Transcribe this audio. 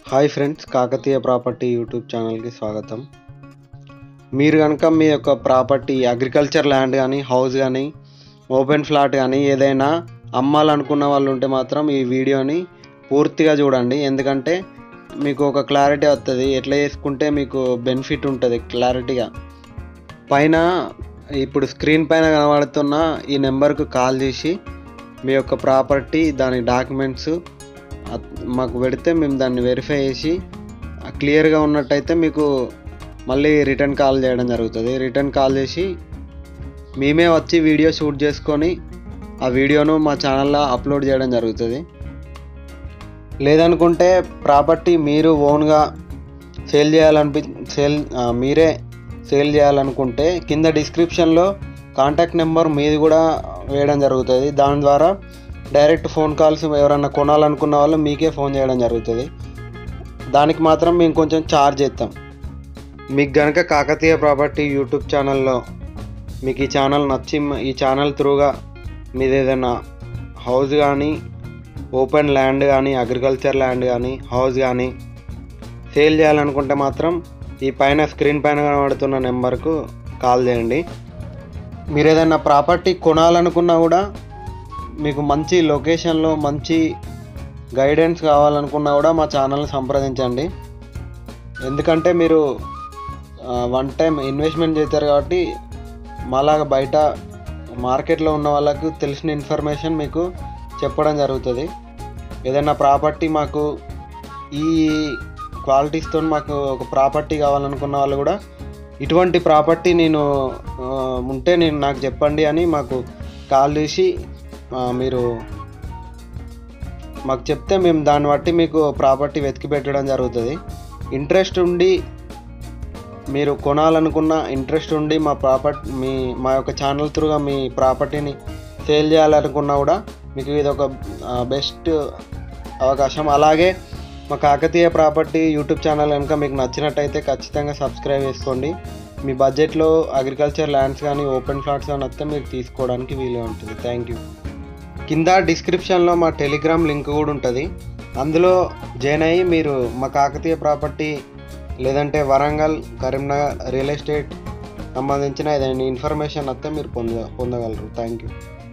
hi friends Kakatiya property YouTube ఛానల్కి స్వాగతం మీరు కనుక మీ యొక్క ప్రాపర్టీ అగ్రికల్చర్ ల్యాండ్ కానీ హౌస్ కానీ ఓపెన్ ఫ్లాట్ కానీ ఏదైనా అమ్మాలనుకున్న వాళ్ళు ఉంటే మాత్రం ఈ వీడియోని పూర్తిగా చూడండి ఎందుకంటే మీకు ఒక క్లారిటీ వస్తుంది ఎట్లా చేసుకుంటే మీకు బెనిఫిట్ ఉంటుంది క్లారిటీగా పైన ఇప్పుడు స్క్రీన్ పైన కనబడుతున్న ఈ నెంబర్కు కాల్ చేసి మీ యొక్క ప్రాపర్టీ దాని డాక్యుమెంట్స్ మాకు పెడితే మేము దాన్ని వెరిఫై చేసి క్లియర్గా ఉన్నట్టయితే మీకు మళ్ళీ రిటర్న్ కాల్ చేయడం జరుగుతుంది రిటర్న్ కాల్ చేసి మేమే వచ్చి వీడియో షూట్ చేసుకొని ఆ వీడియోను మా ఛానల్లో అప్లోడ్ చేయడం జరుగుతుంది లేదనుకుంటే ప్రాపర్టీ మీరు ఓన్గా సేల్ చేయాలనిపి సేల్ ఆ, మీరే సేల్ చేయాలనుకుంటే కింద డిస్క్రిప్షన్లో కాంటాక్ట్ నెంబర్ మీది కూడా వేయడం జరుగుతుంది దాని ద్వారా డైరెక్ట్ ఫోన్ కాల్స్ ఎవరన్నా కొనాలనుకున్న వాళ్ళు మీకే ఫోన్ చేయడం జరుగుతుంది దానికి మాత్రం మేము కొంచెం ఛార్జ్ చేస్తాం మీకు గనక కాకతీయ ప్రాపర్టీ యూట్యూబ్ ఛానల్లో మీకు ఈ ఛానల్ నచ్చి ఈ ఛానల్ త్రూగా మీది ఏదైనా హౌస్ కానీ ఓపెన్ ల్యాండ్ కానీ అగ్రికల్చర్ ల్యాండ్ కానీ హౌస్ కానీ సేల్ చేయాలనుకుంటే మాత్రం ఈ పైన స్క్రీన్ పైన కనబడుతున్న నెంబర్కు కాల్ చేయండి మీరు ఏదైనా ప్రాపర్టీ కొనాలనుకున్నా కూడా మీకు మంచి లొకేషన్లో మంచి గైడెన్స్ కావాలనుకున్నా కూడా మా ఛానల్ని సంప్రదించండి ఎందుకంటే మీరు వన్ టైం ఇన్వెస్ట్మెంట్ చేస్తారు కాబట్టి మాలాగా బయట మార్కెట్లో ఉన్న వాళ్ళకు తెలిసిన ఇన్ఫర్మేషన్ మీకు చెప్పడం జరుగుతుంది ఏదైనా ప్రాపర్టీ మాకు ఈ క్వాలిటీస్తో మాకు ఒక ప్రాపర్టీ కావాలనుకున్న వాళ్ళు కూడా ఇటువంటి ప్రాపర్టీ నేను ఆ, ఉంటే నేను నాకు చెప్పండి అని మాకు కాల్ చేసి ఆ, మీరు మాకు చెప్తే మేము దాన్ని బట్టి మీకు ప్రాపర్టీ వెతికి పెట్టడం జరుగుతుంది ఇంట్రెస్ట్ ఉండి మీరు కొనాలనుకున్న ఇంట్రెస్ట్ ఉండి మా ప్రాపర్టీ మీ మా యొక్క ఛానల్ త్రూగా మీ ప్రాపర్టీని సేల్ చేయాలనుకున్నా కూడా మీకు ఇది ఒక బెస్ట్ అవకాశం అలాగే మా కాకతీయ ప్రాపర్టీ యూట్యూబ్ ఛానల్ కనుక మీకు నచ్చినట్టయితే ఖచ్చితంగా సబ్స్క్రైబ్ చేసుకోండి మీ బడ్జెట్లో అగ్రికల్చర్ ల్యాండ్స్ కానీ ఓపెన్ ఫ్లాట్స్ కానీ వస్తే మీరు తీసుకోవడానికి వీలుగా ఉంటుంది థ్యాంక్ యూ కింద డిస్క్రిప్షన్లో మా టెలిగ్రామ్ లింక్ కూడా ఉంటుంది అందులో జాయిన్ అయ్యి మీరు మా కాకతీయ ప్రాపర్టీ లేదంటే వరంగల్ కరీంనగర్ రియల్ ఎస్టేట్ సంబంధించిన ఏదైనా ఇన్ఫర్మేషన్ వస్తే మీరు పొంద పొందగలరు థ్యాంక్ యూ